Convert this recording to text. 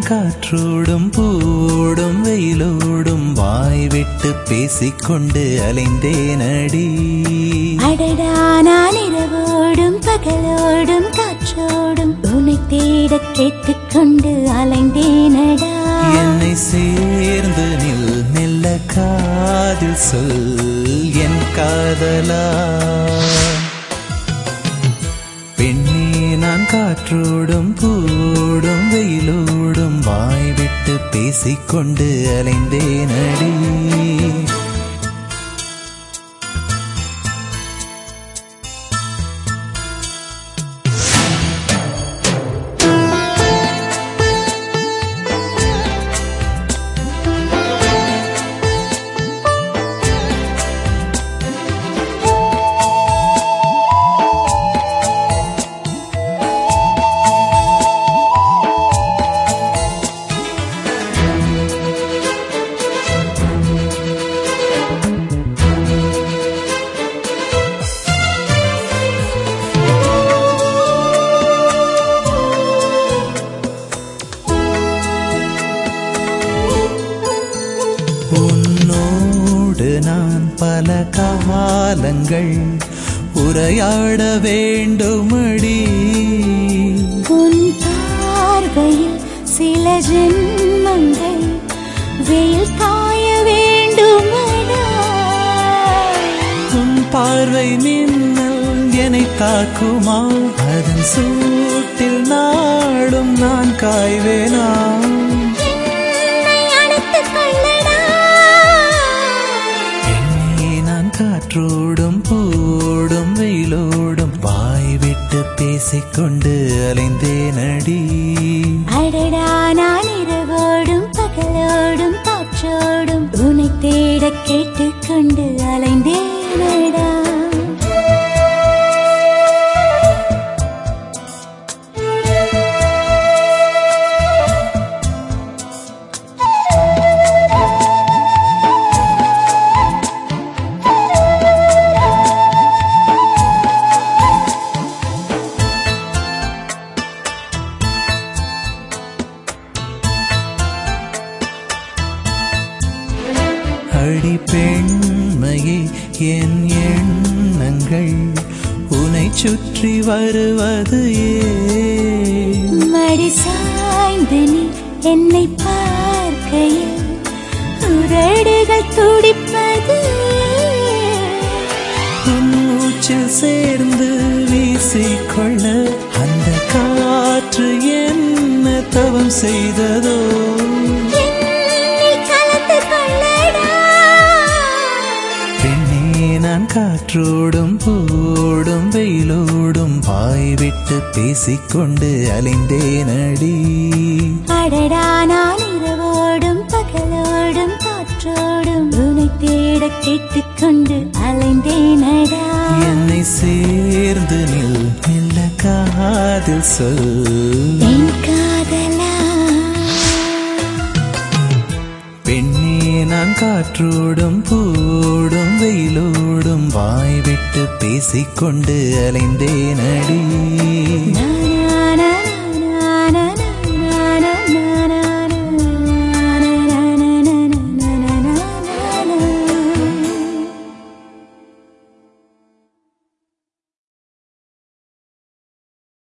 காற்றோடும் பூவோடும் வெயிலோடும் வாய் விட்டு பேசிக்கொண்டு அலைந்தேனடி அடடா நான் இரவோடும் பகலோடும் காற்றோடும் உன்னை தேட கேட்டுக்கொண்டு அலைந்தேனடா என்னை சேர்ந்து நில் மெல்ல காதில் சொல் என் காதலா பெண்ணே நான் காற்றோடும் பூவோடும் வெயிலோடும் வாய் விட்டு பேசிக்கொண்டு அலைந்தேனடி உன்னோடு நான் பல காலங்கள் உரையாட வேண்டுமடி உன் பார்வையில் சில ஜென்மங்கள் வெயில் காய வேண்டுமடா உன் பார்வை மின்னல் என்னை தாக்குமா அதன் சூட்டில் நாடும் நான் காய்வேனா என்னை அணைத்துக் கொள்ளடா பெண்ணே நான் காற்றோடும் பூவோடும் வெயிலோடும் வாய் விட்டு பேசிக்கொண்டு அலைந்தேனடி அடடா நான் இரவோடும் பகலோடும் காற்றோடும் உன்னை தேட கேட்டுக்கொண்டு அலைந்தேனடா அடி பெண்மையே என் எண்ணங்கள் உனை சுற்றி வருவது ஏன் மடி சாய்ந்து நீ என்னை பார்க்கையில் உதடுகள் துடிப்பது உன் மூச்சில் சேர்ந்து வீசிக்கொள்ள அந்த காற்று என்ன தவம் செய்ததோ என்னில் கலந்து கொள்ளடா பெண்ணே நான் காற்றோடும் பூவோடும் வெயிலோடும் வாய் விட்டு பேசிக்கொண்டு அலைந்தேனடி அடடா நான் இரவோடும் பகலோடும் காற்றோடும் உன்னை தேட கேட்டுக்கொண்டு அலைந்தேனடா என்னை சேர்ந்து நில் மெல்ல காதில் சொல் என் காதலா பெண்ணே நான் காற்றோடும் பூவோடும் வெயிலோடும் வாய் விட்டு பேசிக்கொண்டு அலைந்தேனடி நான்